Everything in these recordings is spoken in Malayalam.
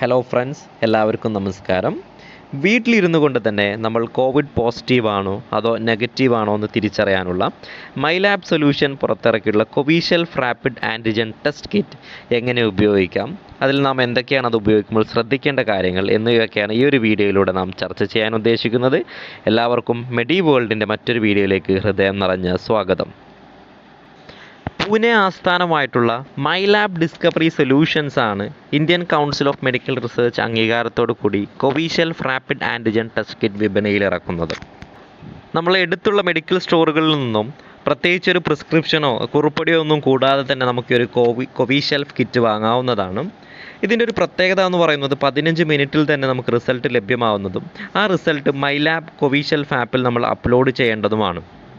ഹലോ ഫ്രണ്ട്സ് എല്ലാവർക്കും നമസ്കാരം വീട്ടിലിരുന്നു കൊണ്ട് തന്നെ നമ്മൾ കോവിഡ് പോസിറ്റീവ് ആണോ അതോ നെഗറ്റീവ് ആണോ എന്ന് തിരിച്ചറിയാനുള്ള മൈലാബ് സൊല്യൂഷൻ പുറത്തിറക്കിയുള്ള CoviSelf rapid antigen test kit എങ്ങനെ ഉപയോഗിക്കാം അതിൽ നാം എന്തൊക്കെയാണ് അത് ഉപയോഗിക്കുമ്പോൾ ശ്രദ്ധിക്കേണ്ട കാര്യങ്ങൾ എന്നിവയൊക്കെയാണ് ഈ ഒരു വീഡിയോയിലൂടെ നാം ചർച്ച ചെയ്യാൻ ഉദ്ദേശിക്കുന്നത് എല്ലാവർക്കും മെഡി വേൾഡിൻ്റെ മറ്റൊരു വീഡിയോയിലേക്ക് ഹൃദയം നിറഞ്ഞ സ്വാഗതം പൂനെ ആസ്ഥാനമായിട്ടുള്ള മൈലാബ് ഡിസ്കവറി സൊല്യൂഷൻസ് ആണ് Indian Council of Medical Research അംഗീകാരത്തോടു കൂടി CoviSelf rapid antigen test kit വിപണിയിൽ ഇറക്കുന്നത് നമ്മൾ എടുത്തുള്ള മെഡിക്കൽ സ്റ്റോറുകളിൽ നിന്നും പ്രത്യേകിച്ച് ഒരു പ്രിസ്ക്രിപ്ഷനോ കുറിപ്പടിയോ ഒന്നും കൂടാതെ തന്നെ നമുക്ക് ഒരു കോവി കൊവീഷെൽഫ് കിറ്റ് വാങ്ങാവുന്നതാണ് ഇതിൻ്റെ ഒരു പ്രത്യേകത എന്ന് പറയുന്നത് പതിനഞ്ച് മിനിറ്റിൽ തന്നെ നമുക്ക് റിസൾട്ട് ലഭ്യമാവുന്നതും ആ റിസൾട്ട് മൈലാബ് കൊവീഷെൽഫ് ആപ്പിൽ നമ്മൾ അപ്ലോഡ് ചെയ്യേണ്ടതുമാണ്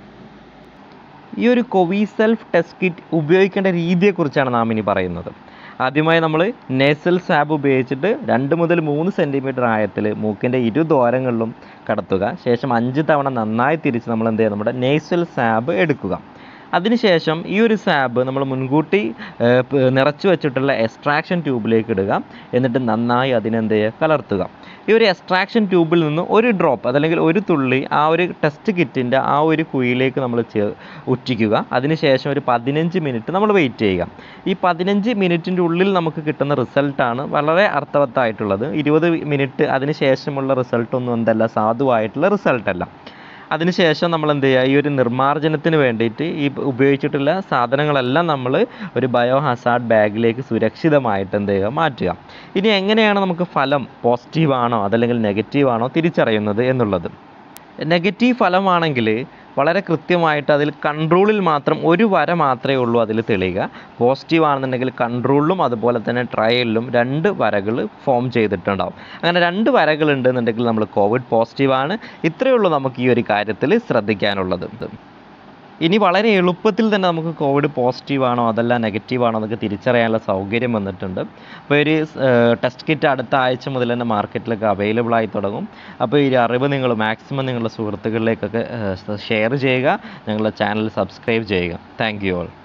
ഈ ഒരു കൊവീസെൽഫ് ടെസ്റ്റ് കിറ്റ് ഉപയോഗിക്കേണ്ട രീതിയെക്കുറിച്ചാണ് നാം ഇനി പറയുന്നത് ആദ്യമായി നമ്മൾ നേസൽ സാബ് ഉപയോഗിച്ചിട്ട് രണ്ട് മുതൽ മൂന്ന് സെൻറ്റിമീറ്റർ ആഴത്തിൽ മൂക്കിൻ്റെ ഇരുദ്വാരങ്ങളിലും കടത്തുക ശേഷം അഞ്ച് തവണ നന്നായി തിരിച്ച് നമ്മൾ എന്ത് ചെയ്യുക നമ്മുടെ നേസൽ സാബ് എടുക്കുക അതിനുശേഷം ഈ ഒരു സാബ് നമ്മൾ മുൻകൂട്ടി ഏർ, പ്- നിറച്ചു വെച്ചിട്ടുള്ള എക്സ്ട്രാക്ഷൻ ട്യൂബിലേക്ക് ഇടുക എന്നിട്ട് നന്നായി അതിനെന്ത് ചെയ്യുക കലർത്തുക ഈ ഒരു എക്സ്ട്രാക്ഷൻ ട്യൂബിൽ നിന്ന് ഒരു ഡ്രോപ്പ് അതല്ലെങ്കിൽ ഒരു തുള്ളി ആ ഒരു ടെസ്റ്റ് കിറ്റിൻ്റെ ആ ഒരു കുഴിയിലേക്ക് നമ്മൾ ചേ ഉറ്റിക്കുക അതിനുശേഷം ഒരു പതിനഞ്ച് മിനിറ്റ് നമ്മൾ വെയിറ്റ് ചെയ്യുക ഈ പതിനഞ്ച് മിനിറ്റിൻ്റെ ഉള്ളിൽ നമുക്ക് കിട്ടുന്ന റിസൾട്ടാണ് വളരെ അർത്ഥവത്തായിട്ടുള്ളത് ഇരുപത് മിനിറ്റ് അതിന് ശേഷമുള്ള റിസൾട്ടൊന്നും എന്തല്ല സാധുവായിട്ടുള്ള റിസൾട്ടല്ല അതിനുശേഷം നമ്മൾ എന്ത് ചെയ്യുക ഈ ഒരു നിർമ്മാർജ്ജനത്തിന് വേണ്ടിയിട്ട് ഈ ഉപയോഗിച്ചിട്ടുള്ള സാധനങ്ങളെല്ലാം നമ്മൾ ഒരു ബയോ ഹസാർഡ് ബാഗിലേക്ക് സുരക്ഷിതമായിട്ട് എന്ത് ചെയ്യുക മാറ്റുക ഇനി എങ്ങനെയാണ് നമുക്ക് ഫലം പോസിറ്റീവ് ആണോ അതല്ലെങ്കിൽ നെഗറ്റീവ് ആണോ തിരിച്ചറിയുന്നത് എന്നുള്ളത് നെഗറ്റീവ് ഫലമാണെങ്കിൽ വളരെ കൃത്യമായിട്ട് അതിൽ കൺട്രോളിൽ മാത്രം ഒരു വര മാത്രമേ ഉള്ളൂ അതിൽ തെളിയുക പോസിറ്റീവ് ആണെന്നുണ്ടെങ്കിൽ കൺട്രോളിലും അതുപോലെ തന്നെ ട്രയലിലും രണ്ട് വരകൾ ഫോം ചെയ്തിട്ടുണ്ടാവും അങ്ങനെ രണ്ട് വരകൾ ഉണ്ടെന്നുണ്ടെങ്കിൽ നമ്മൾ കോവിഡ് പോസിറ്റീവ് ആണ് ഇത്രയേ ഉള്ളൂ നമുക്ക് ഈ ഒരു കാര്യത്തിൽ ശ്രദ്ധിക്കാനുള്ളത് ഇനി വളരെ എളുപ്പത്തിൽ തന്നെ നമുക്ക് കോവിഡ് പോസിറ്റീവ് ആണോ അതല്ല നെഗറ്റീവ് ആണോ എന്നൊക്കെ തിരിച്ചറിയാനുള്ള സൗകര്യം വന്നിട്ടുണ്ട് അപ്പോൾ ഒരു ടെസ്റ്റ് കിറ്റ് അടുത്ത ആഴ്ച മുതൽ തന്നെ മാർക്കറ്റിലൊക്കെ അവൈലബിൾ ആയി തുടങ്ങും അപ്പോൾ ഈ ഒരു അറിവ് നിങ്ങൾ മാക്സിമം നിങ്ങളുടെ സുഹൃത്തുക്കളിലേക്കൊക്കെ ഷെയർ ചെയ്യുക ഞങ്ങളുടെ ചാനൽ സബ്സ്ക്രൈബ് ചെയ്യുക താങ്ക് യു ഓൾ